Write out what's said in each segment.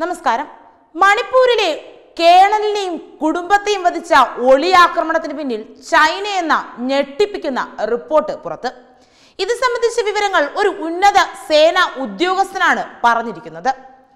നമസ്കാരം മണിപ്പൂരിലെ കേണലിനെയും കുടുംബത്തെയും വധിച്ച ഒളിയാക്രമണത്തിന് പിന്നിൽ ചൈന എന്ന ഞെട്ടിപ്പിക്കുന്ന റിപ്പോർട്ട് പുറത്ത് ഇത് സംബന്ധിച്ച വിവരങ്ങൾ ഒരു ഉന്നത സേനാ ഉദ്യോഗസ്ഥനാണ് പറഞ്ഞിരിക്കുന്നത്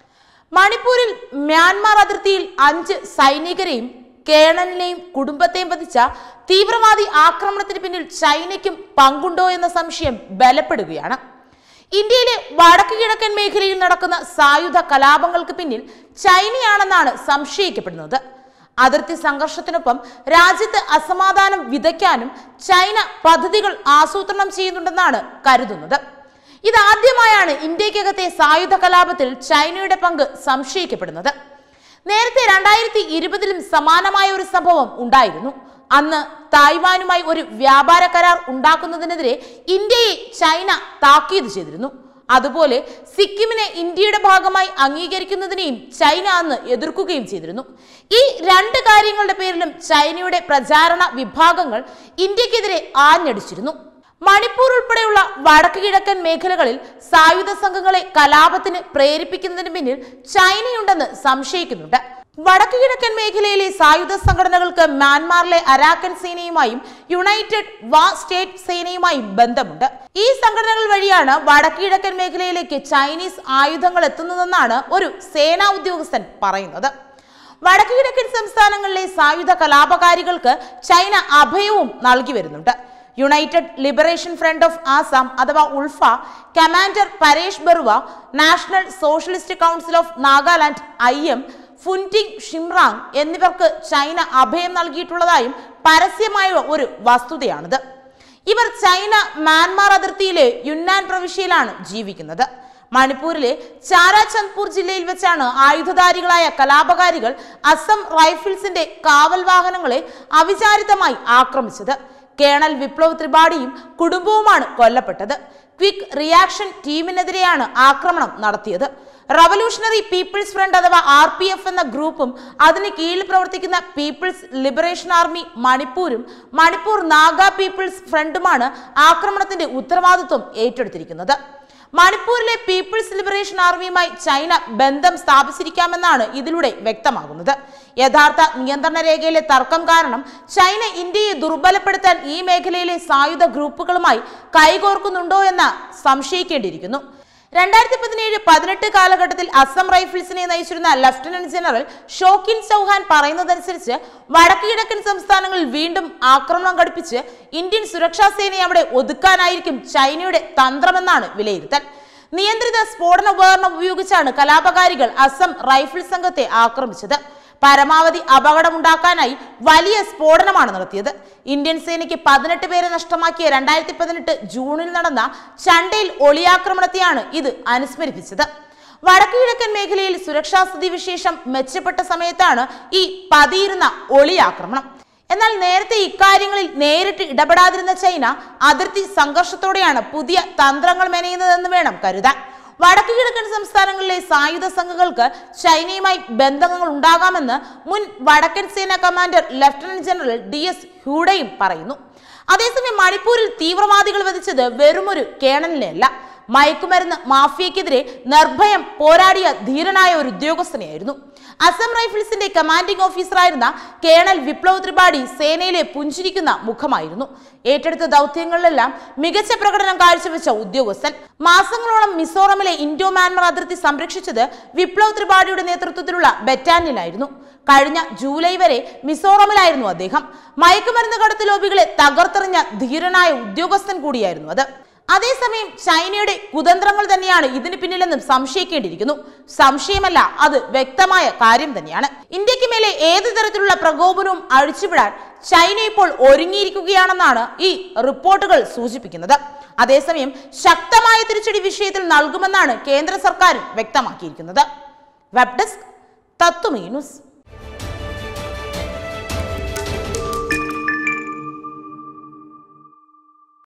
മണിപ്പൂരിൽ മ്യാൻമാർ അതിർത്തിയിൽ അഞ്ച് സൈനികരെയും കേണലിനെയും കുടുംബത്തെയും വധിച്ച തീവ്രവാദി ആക്രമണത്തിന് പിന്നിൽ ചൈനയ്ക്കും പങ്കുണ്ടോ എന്ന സംശയം ബലപ്പെടുകയാണ് ഇന്ത്യയിലെ വടക്ക് കിഴക്കൻ മേഖലയിൽ നടക്കുന്ന സായുധ കലാപങ്ങൾക്ക് പിന്നിൽ ചൈനയാണെന്നാണ് സംശയിക്കപ്പെടുന്നത് അതിർത്തി സംഘർഷത്തിനൊപ്പം രാജ്യത്ത് അസമാധാനം വിതയ്ക്കാനും ചൈന പദ്ധതികൾ ആസൂത്രണം ചെയ്യുന്നുണ്ടെന്നാണ് കരുതുന്നത് ഇതാദ്യമായാണ് ഇന്ത്യക്കകത്തെ സായുധ കലാപത്തിൽ ചൈനയുടെ പങ്ക് സംശയിക്കപ്പെടുന്നത് നേരത്തെ രണ്ടായിരത്തി ഇരുപതിലും സമാനമായ ഒരു സംഭവം ഉണ്ടായിരുന്നു അന്ന് തായ്വാനുമായി ഒരു വ്യാപാര കരാർ ഉണ്ടാക്കുന്നതിനെതിരെ ഇന്ത്യയെ ചൈന താക്കീത് ചെയ്തിരുന്നു അതുപോലെ സിക്കിമിനെ ഇന്ത്യയുടെ ഭാഗമായി അംഗീകരിക്കുന്നതിനെയും ചൈന അന്ന് എതിർക്കുകയും ചെയ്തിരുന്നു ഈ രണ്ട് കാര്യങ്ങളുടെ പേരിലും ചൈനയുടെ പ്രചാരണ വിഭാഗങ്ങൾ ഇന്ത്യക്കെതിരെ ആഞ്ഞടിച്ചിരുന്നു മണിപ്പൂർ ഉൾപ്പെടെയുള്ള വടക്ക് കിഴക്കൻ മേഖലകളിൽ സായുധ സംഘങ്ങളെ കലാപത്തിന് പ്രേരിപ്പിക്കുന്നതിന് പിന്നിൽ ചൈനയുണ്ടെന്ന് സംശയിക്കുന്നുണ്ട് വടക്ക് കിഴക്കൻ മേഖലയിലെ സായുധ സംഘടനകൾക്ക് മ്യാൻമാറിലെ അരാക്കൻ സേനയുമായും യുണൈറ്റഡ് വാ സ്റ്റേറ്റ് സേനയുമായും ബന്ധമുണ്ട് ഈ സംഘടനകൾ വഴിയാണ് വടക്ക് കിഴക്കൻ മേഖലയിലേക്ക് ചൈനീസ് ആയുധങ്ങൾ എത്തുന്നതെന്നാണ് ഒരു സേനാ ഉദ്യോഗസ്ഥൻ പറയുന്നത് വടക്ക് കിഴക്കൻ സംസ്ഥാനങ്ങളിലെ സായുധ കലാപകാരികൾക്ക് ചൈന അഭയവും നൽകി വരുന്നുണ്ട് United Liberation Front of Assam അഥവാ ULFA commander Paresh Baruah National Socialist Council of Nagaland I M Phunting Shimrang എന്നിവർക്ക് ചൈന അഭയം നൽകിയിട്ടുള്ളതായും പരസ്യമായ ഒരു വസ്തുതയാണിത് ഇവർ ചൈന മ്യാൻമാർ അതിർത്തിയിലെ യുന്നാൻ പ്രവിശ്യയിലാണ് ജീവിക്കുന്നത് മണിപ്പൂരിലെ ചാരാചന്ദ്പൂർ ജില്ലയിൽ വെച്ചാണ് ആയുധധാരികളായ കലാപകാരികൾ അസം റൈഫിൾസിന്റെ കാവൽ വാഹനങ്ങളെ അവിചാരിതമായി ആക്രമിച്ചത് കേണൽ വിപ്ലവ് ത്രിപാഠിയും കുടുംബവുമാണ് കൊല്ലപ്പെട്ടത് ക്വിക്ക് റിയാക്ഷൻ ടീമിനെതിരെയാണ് ആക്രമണം നടത്തിയത് റവല്യൂഷണറി പീപ്പിൾസ് ഫ്രണ്ട് അഥവാ ആർ പി എഫ് എന്ന ഗ്രൂപ്പും അതിന് കീഴിൽ പ്രവർത്തിക്കുന്ന പീപ്പിൾസ് ലിബറേഷൻ ആർമി മണിപ്പൂരും മണിപ്പൂർ നാഗ പീപ്പിൾസ് ഫ്രണ്ടുമാണ് ആക്രമണത്തിന്റെ ഉത്തരവാദിത്വം ഏറ്റെടുത്തിരിക്കുന്നത് മണിപ്പൂരിലെ പീപ്പിൾസ് ലിബറേഷൻ ആർമിയുമായി ചൈന ബന്ധം സ്ഥാപിച്ചിരിക്കാമെന്നാണ് ഇതിലൂടെ വ്യക്തമാകുന്നത് യഥാർത്ഥ നിയന്ത്രണ രേഖയിലെ തർക്കം കാരണം ചൈന ഇന്ത്യയെ ദുർബലപ്പെടുത്താൻ ഈ മേഖലയിലെ സായുധ ഗ്രൂപ്പുകളുമായി കൈകോർക്കുന്നുണ്ടോ എന്ന് സംശയിക്കേണ്ടിയിരിക്കുന്നു രണ്ടായിരത്തി പതിനേഴ് പതിനെട്ട് കാലഘട്ടത്തിൽ അസം റൈഫിൾസിനെ നയിച്ചിരുന്ന ലഫ്റ്റനന്റ് ജനറൽ ഷോക്കിൻ ചൗഹാൻ പറയുന്നതനുസരിച്ച് വടക്ക് കിഴക്കൻ സംസ്ഥാനങ്ങളിൽ വീണ്ടും ആക്രമണം ഘടിപ്പിച്ച് ഇന്ത്യൻ സുരക്ഷാ സേനയെ അവിടെ ഒതുക്കാനായിരിക്കും ചൈനയുടെ തന്ത്രമെന്നാണ് വിലയിരുത്തൽ നിയന്ത്രിത സ്ഫോടന ഉപകരണം ഉപയോഗിച്ചാണ് കലാപകാരികൾ അസം റൈഫിൾ സംഘത്തെ ആക്രമിച്ചത് പരമാവധി അപകടമുണ്ടാക്കാനായി വലിയ സ്ഫോടനമാണ് നടത്തിയത് ഇന്ത്യൻ സേനയ്ക്ക് പതിനെട്ട് പേരെ നഷ്ടമാക്കിയ രണ്ടായിരത്തി പതിനെട്ട് ജൂണിൽ നടന്ന ചണ്ടയിൽ ഒളിയാക്രമണത്തെയാണ് ഇത് അനുസ്മരിപ്പിച്ചത് വടക്ക് കിഴക്കൻ മേഖലയിൽ സുരക്ഷാ സ്ഥിതി വിശേഷം മെച്ചപ്പെട്ട സമയത്താണ് ഈ പതിയിരുന്ന ഒളിയാക്രമണം എന്നാൽ നേരത്തെ ഇക്കാര്യങ്ങളിൽ നേരിട്ട് ഇടപെടാതിരുന്ന ചൈന അതിർത്തി സംഘർഷത്തോടെയാണ് പുതിയ തന്ത്രങ്ങൾ മെനയുന്നതെന്ന് വേണം കരുതാൻ വടക്ക് കിഴക്കൻ സംസ്ഥാനങ്ങളിലെ സായുധ സംഘങ്ങൾക്ക് ചൈനയുമായി ബന്ധങ്ങൾ ഉണ്ടാകാമെന്ന് മുൻ വടക്കൻ സേന commander lieutenant general D S ഹ്യൂഡയും പറയുന്നു അതേസമയം മണിപ്പൂരിൽ തീവ്രവാദികൾ വധിച്ചത് വെറുമൊരു കേണലിനെയല്ല മയക്കുമരുന്ന് മാഫിയക്കെതിരെ നിർഭയം പോരാടിയ ധീരനായ ഒരു ഉദ്യോഗസ്ഥനെയായിരുന്നു അസം റൈഫിൾസിന്റെ കമാൻഡിംഗ് ഓഫീസറായിരുന്ന കേണൽ വിപ്ലവ് ത്രിപാഠി സേനയിലെ പുഞ്ചിരിക്കുന്ന മുഖമായിരുന്നു ഏറ്റെടുത്ത ദൗത്യങ്ങളിലെല്ലാം മികച്ച പ്രകടനം കാഴ്ചവെച്ച ഉദ്യോഗസ്ഥൻ മാസങ്ങളോളം മിസോറമിലെ ഇൻഡോ മ്യാൻമർ അതിർത്തി സംരക്ഷിച്ചത് വിപ്ലവ് ത്രിപാഠിയുടെ നേതൃത്വത്തിലുള്ള ബറ്റാലിയനായിരുന്നു കഴിഞ്ഞ ജൂലൈ വരെ മിസോറമിലായിരുന്നു അദ്ദേഹം മയക്കുമരുന്ന് കടത്ത് ലോബികളെ തകർത്തെറിഞ്ഞ ധീരനായ ഉദ്യോഗസ്ഥൻ കൂടിയായിരുന്നു അത് അതേസമയം ചൈനയുടെ കുതന്ത്രങ്ങൾ തന്നെയാണ് ഇതിന് പിന്നിലെന്നും സംശയിക്കേണ്ടിയിരിക്കുന്നു സംശയമല്ല അത് വ്യക്തമായ കാര്യം തന്നെയാണ് ഇന്ത്യക്ക് മേലെ ഏത് തരത്തിലുള്ള പ്രകോപനവും അഴിച്ചുവിടാൻ ചൈന ഇപ്പോൾ ഒരുങ്ങിയിരിക്കുകയാണെന്നാണ് ഈ റിപ്പോർട്ടുകൾ സൂചിപ്പിക്കുന്നത് അതേസമയം ശക്തമായ തിരിച്ചടി വിഷയത്തിൽ നൽകുമെന്നാണ് കേന്ദ്ര സർക്കാരും വ്യക്തമാക്കിയിരിക്കുന്നത് വെബ് ഡെസ്ക് തത്വമീ ന്യൂസ്